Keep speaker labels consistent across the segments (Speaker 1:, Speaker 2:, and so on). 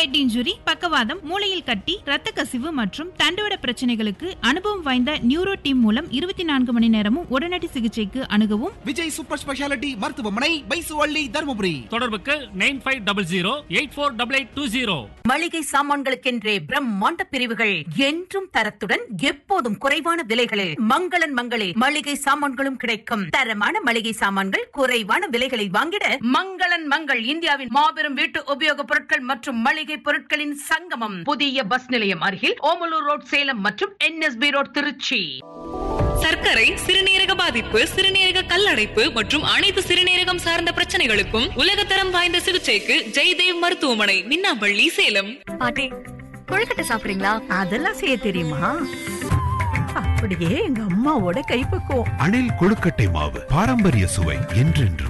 Speaker 1: head injury பக்கவாதம் மூளையில் கட்டி இரத்த கசிவு மற்றும் தண்டுவட பிரச்சனைகளுக்கு அனுபவம் வாய்ந்த நியூரோ டீம் மூலம் இருபத்தி நான்கு மணி நேரமும் உடனடி சிகிச்சைக்கு அணுகவும்
Speaker 2: விஜய் சூப்பர் ஸ்பெஷாலிட்டி மருத்துவமனை பைசுவள்ளி தருமபுரி
Speaker 3: தொடர்புக்கு nine five double zero eight four double eight two zero
Speaker 4: மளிகை சாமான்களுக்கென்றே பிரம்மாண்ட பிரிவுகள் என்றும் தரத்துடன் எப்போதும் குறைவான விலைகளில் மங்களன் மங்களே மளிகை சாமான்களும் கிடைக்கும் தரமான மளிகை சாமான்கள் குறைவான விலைகளில் வாங்கிட மங்களன் மங்கள் இந்தியாவின் மாபெரும் வீட்டு உபயோகப் பொருட்கள் மற்றும் மளிகை பொருட்களின் சங்கமம் புதிய பஸ் நிலையம் அருகில் ஓமலூர் ரோட் சேலம் மற்றும் என்எஸ்பி ரோட் திருச்சி
Speaker 5: சர்க்கரை சிறுநீரக பாதிப்பு சிறுநீரக கல்லடைப்பு மற்றும் அனைத்து சிறுநீரகம் சார்ந்த பிரச்சனைகளுக்கும் உலகத்தரம் வாய்ந்த சிகிச்சைக்கு ஜெய்தேவ் மருத்துவமனை மின்னாம்பள்ளி சேலம்
Speaker 6: பாட்டி கொழுக்கட்டை சாப்பிடுறீங்களா
Speaker 4: அதெல்லாம் செய்ய தெரியுமா அப்படியே எங்க அம்மாவோட கைப்பக்குவம்
Speaker 7: அணில் கொழுக்கட்டை மாவு பாரம்பரிய சுவை என்றென்றும்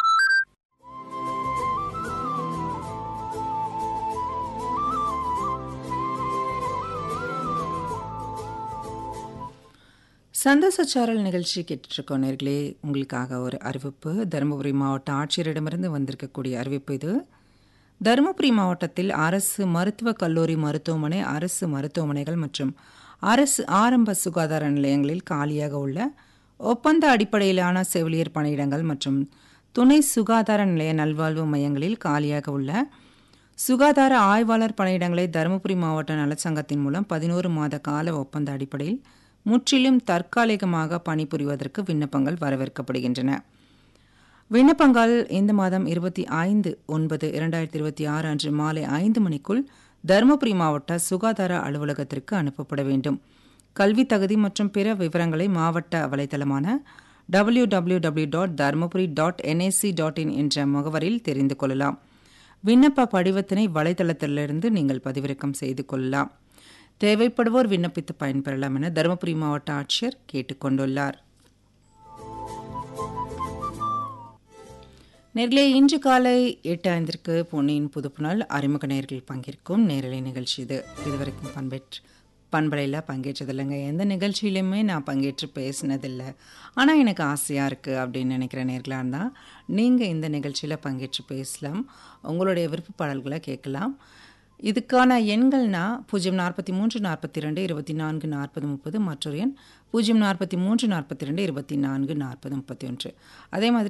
Speaker 8: சந்தோஷச்சாரல் நிகழ்ச்சி கேட்டுட்ருக்கோம் நேர்களே உங்களுக்காக ஒரு அறிவிப்பு தருமபுரி மாவட்ட ஆட்சியரிடமிருந்து வந்திருக்கக்கூடிய அறிவிப்பு இது தருமபுரி மாவட்டத்தில் அரசு மருத்துவக் கல்லூரி மருத்துவமனை அரசு மருத்துவமனைகள் மற்றும் அரசு ஆரம்ப சுகாதார நிலையங்களில் காலியாக உள்ள ஒப்பந்த அடிப்படையிலான செவிலியர் பணியிடங்கள் மற்றும் துணை சுகாதார நிலைய நல்வாழ்வு மையங்களில் காலியாக உள்ள சுகாதார ஆய்வாளர் பணியிடங்களை தருமபுரி மாவட்ட நலச்சங்கத்தின் மூலம் பதினோரு மாத கால ஒப்பந்த அடிப்படையில் முற்றிலும் தற்காலிகமாக பணிபுரிவதற்கு விண்ணப்பங்கள் வரவேற்கப்படுகின்றன விண்ணப்பங்கள் இந்த மாதம் இருபத்தி ஐந்து ஒன்பது இரண்டாயிரத்தி இருபத்தி ஆறு அன்று மாலை ஐந்து மணிக்குள் தருமபுரி மாவட்ட சுகாதார அலுவலகத்திற்கு அனுப்பப்பட வேண்டும் கல்வி தகுதி மற்றும் பிற விவரங்களை மாவட்ட வலைத்தளமான W W W dot Dharmapuri dot NIC dot in என்ற முகவரியில் தெரிந்து கொள்ளலாம் விண்ணப்ப படிவத்தினை வலைத்தளத்திலிருந்து நீங்கள் பதிவிறக்கம் செய்து கொள்ளலாம் தேவைப்படுவோர் விண்ணப்பித்து பயன்பெறலாம் என தருமபுரி மாவட்ட ஆட்சியர் கேட்டுக்கொண்டுள்ளார் நேர்களே இன்று காலை எட்டு ஐந்திற்கு பொன்னியின் புதுப்புநாள் அறிமுக நேர்கள் பங்கேற்கும் நேரலை நிகழ்ச்சி இது இதுவரைக்கும் பண்பேற்று பண்பலையில் பங்கேற்றதில்லைங்க எந்த நிகழ்ச்சியிலையுமே நான் பங்கேற்று பேசினதில்லை ஆனால் எனக்கு ஆசையாக இருக்குது அப்படின்னு நினைக்கிற நேர்களாக இருந்தால் நீங்கள் இந்த நிகழ்ச்சியில் பங்கேற்று பேசலாம் உங்களுடைய விருப்ப பாடல்களை கேட்கலாம் இதுக்கான எண்கள்னா பூஜ்ஜியம் நாற்பத்தி மூன்று நாற்பத்தி ரெண்டு இருபத்தி நான்கு நாற்பது முப்பது மற்றொரு எண் பூஜ்ஜியம் நாற்பத்தி மூன்று நாற்பத்தி ரெண்டு இருபத்தி நான்கு நாற்பது முப்பத்தி ஒன்று அதே மாதிரி